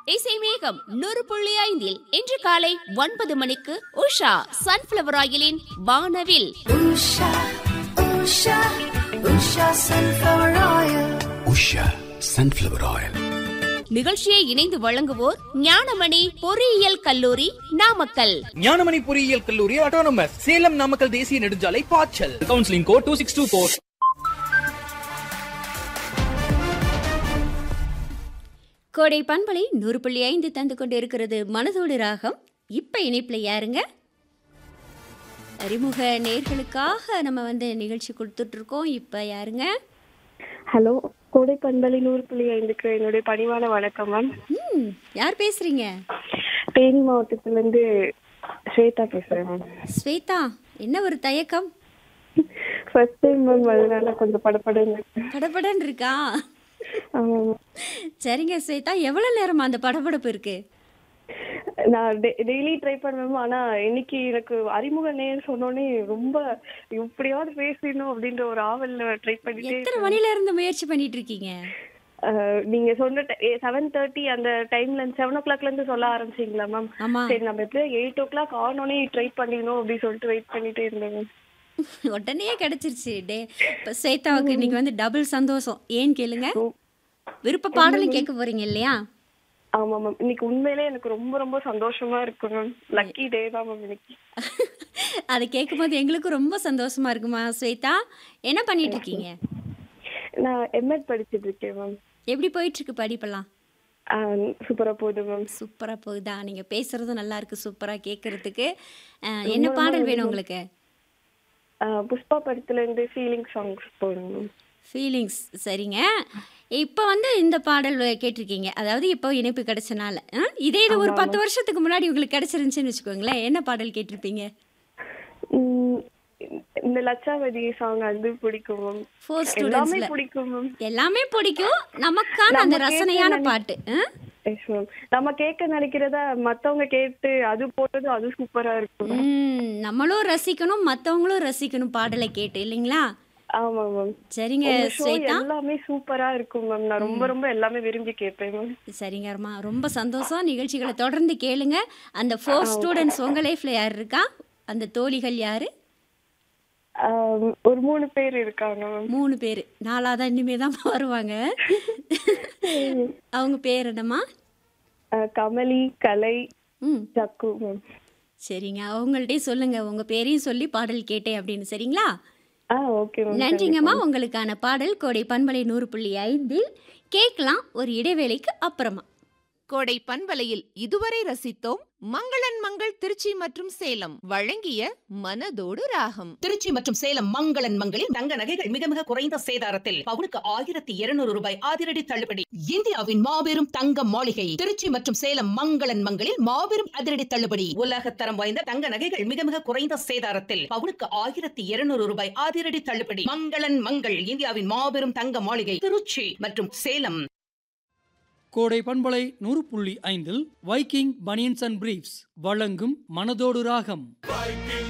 இசை மேகம் நூறு புள்ளி ஐந்தில் இன்று காலை ஒன்பது மணிக்கு உஷா சன்ஃபிளவர் ஆயிலின் வானவில் Usha, Usha, Usha sunflower oil. Usha sunflower oil நிகழ்ச்சியை இணைந்து வழங்குவோர் ஞானமணி பொறியியல் கல்லூரி நாமக்கல் ஞானமணி பொறியியல் கல்லூரி ஆட்டோனமஸ் சேலம் நாமக்கல் தேசிய நெடுஞ்சாலை பாய்ச்சல் counselling code two six two four Kodai பண்பலை நூறு புள்ளி ஐந்து தந்து கொண்டு இருக்கிறது மனதோடு ராகம் இப்ப இணைப்புல யாருங்க அறிமுக நேர்களுக்காக நம்ம வந்து நிகழ்ச்சி கொடுத்துட்டு இருக்கோம் இப்ப யாருங்க ஹலோ கோடை பண்பலை நூறு புள்ளி ஐந்துக்கு என்னுடைய பணிவான வணக்கம் மேம் ம் யார் பேசுறீங்க தேனி மாவட்டத்துல இருந்து ஸ்வேதா பேசுறேன் மேம் ஸ்வேதா என்ன ஒரு தயக்கம் ஃபர்ஸ்ட் டைம் மேம் அதனால கொஞ்சம் படப்படன்னு இருக்கு. படபடன் இருக்கா ஆமா ma'am. சரிங்க ஸ்வேதா எவ்வளவு நேரமா அந்த படபடப்பு இருக்கு நான் டெய்லி ட்ரை பண்ணுவேன் ma'am. ஆனா இன்னைக்கு எனக்கு அறிமுக நேர் சொன்னோடனே ரொம்ப எப்படியாவது பேசணும் அப்படின்ற ஒரு ஆவல்ல ட்ரை பண்ணிட்டே எத்தனை மணில இருந்து முயற்சி பண்ணிட்டு இருக்கீங்க அஹ், நீங்க சொன்ன செவன் தேர்ட்டி அந்த டைம்ல செவன் ஓ கிளாக்ல இருந்து சொல்ல ஆரம்பிச்சீங்களா மேம் ஆமா சரி நம்ம எப்படியும் எயிட் ஓ கிளாக் ஆனோடனே ட்ரை பண்ணிடணும் அப்படின்னு சொல்லிட்டு வெயிட் பண்ணிட்டே இருந்தேன் ma'am. உடனே கிடைச்சிருச்சு டே இப்ப ஸ்வேதாவுக்கு இன்னைக்கு வந்து டபுள் சந்தோஷம் ஏன்னு கேளுங்க விருப்ப பாடலும் கேட்க போறீங்க இல்லையா ஆமா மேம் இன்னைக்கு உண்மையிலே எனக்கு ரொம்ப ரொம்ப சந்தோஷமா இருக்கு மேம் லக்கி டே தான் மேம் இன்னைக்கு அதை கேட்கும்போது எங்களுக்கும் ரொம்ப சந்தோஷமா இருக்குமா ஸ்வேதா என்ன பண்ணிட்டு இருக்கீங்க நான் எம்எட் படிச்சிட்டு இருக்கேன் மேம் எப்படி போயிட்டு இருக்கு படிப்பெல்லாம் சூப்பரா போகுது மேம் சூப்பரா போகுதா நீங்க பேசுறதும் நல்லா இருக்கு சூப்பரா கேட்கறதுக்கு அஹ், என்ன பாடல் வேணும் உங்களுக்கு புஷ்பா படத்துல இருந்து ஃபீலிங் சாங்ஸ் போகணும் மேம் ஃபீலிங்ஸ் சரிங்க இப்போ வந்து இந்த பாடல் கேட்டிருக்கீங்க அதாவது இப்போ இணைப்பு கிடைச்சனால அஹ், இதே இது ஒரு பத்து வருஷத்துக்கு முன்னாடி உங்களுக்கு கிடைச்சிருந்துச்சுன்னு வச்சுக்கோங்களேன் என்ன பாடல் கேட்டிருப்பீங்க உம், இந்த லட்சாவதி சாங் அது பிடிக்கும் மேம் ஃபோர் எல்லாமே ஸ்டூடெண்ட்ஸ்ல பிடிக்கும் மேம் எல்லாமே பிடிக்கும் நமக்கான அந்த நம்ம ரசனையான கேட்க பாட்டு அஹ்? எஸ் மேம் நம்ம கேட்க நினைக்கிறத மத்தவங்க கேட்டு அது போட்டது அது சூப்பரா இருக்கும் ma'am. ம், நம்மளும் ரசிக்கணும் மற்றவங்களும் ரசிக்கணும் பாடலை கேட்டு இல்லைங்களா ஆமா மேம் சரிங்க உங்க ஷோ ஸ்வேதா எல்லாமே சூப்பரா இருக்கும் மேம் நான் ரொம்ப ரொம்ப எல்லாமே விரும்பி கேட்பேன் மேம் சரிங்க அருமா ரொம்ப சந்தோஷம் நிகழ்ச்சிகளை தொடர்ந்து கேளுங்க அந்த ஃபோர் ஸ்டூடெண்ட்ஸ் உங்க லைஃப்ல யார் இருக்கா அந்த தோழிகள் யாரு ஆம், ஒரு மூணு பேர் இருக்காங்க மேம் மூணு பேர் நாலாதான் இனிமே தான் வருவாங்க அவங்க பேர் என்னம்மா அஹ், கமலி கலை ம் சக்கு மேம் சரிங்க அவங்கள்ட்டயும் சொல்லுங்க உங்க பேரையும் சொல்லி பாடல் கேட்டேன் அப்படின்னு சரிங்களா ஆ ஓகே மேம் நன்றிங்கம்மா உங்களுக்கான பாடல் கோடை பண்பலை நூறு புள்ளி ஐந்தில் கேட்கலாம் ஒரு இடைவேளைக்கு அப்புறமா கோடை பண்பலையில் இதுவரை ரசித்தோம் மங்களன் மங்கள் திருச்சி மற்றும் சேலம் வழங்கிய மனதோடு ராகம் திருச்சி மற்றும் சேலம் மங்களன் மங்களில் தங்க நகைகள் மிக மிக குறைந்த சேதாரத்தில் பவுனுக்கு ஆயிரத்தி இருநூறு ரூபாய் அதிரடி தள்ளுபடி இந்தியாவின் மாபெரும் தங்க மாளிகை திருச்சி மற்றும் சேலம் மங்களன் மங்களில் மாபெரும் அதிரடி தள்ளுபடி உலகத்தரம் வாய்ந்த தங்க நகைகள் மிக மிக குறைந்த சேதாரத்தில் பவுனுக்கு ஆயிரத்தி இருநூறு ரூபாய் அதிரடி தள்ளுபடி மங்களன் மங்கள் இந்தியாவின் மாபெரும் தங்க மாளிகை திருச்சி மற்றும் சேலம் கோடை பண்பலை நூறு புள்ளி ஐந்தில் வைக்கிங் பனியன்ஸ் அண்ட் பிரீஃப்ஸ் வழங்கும் மனதோடு ராகம் Viking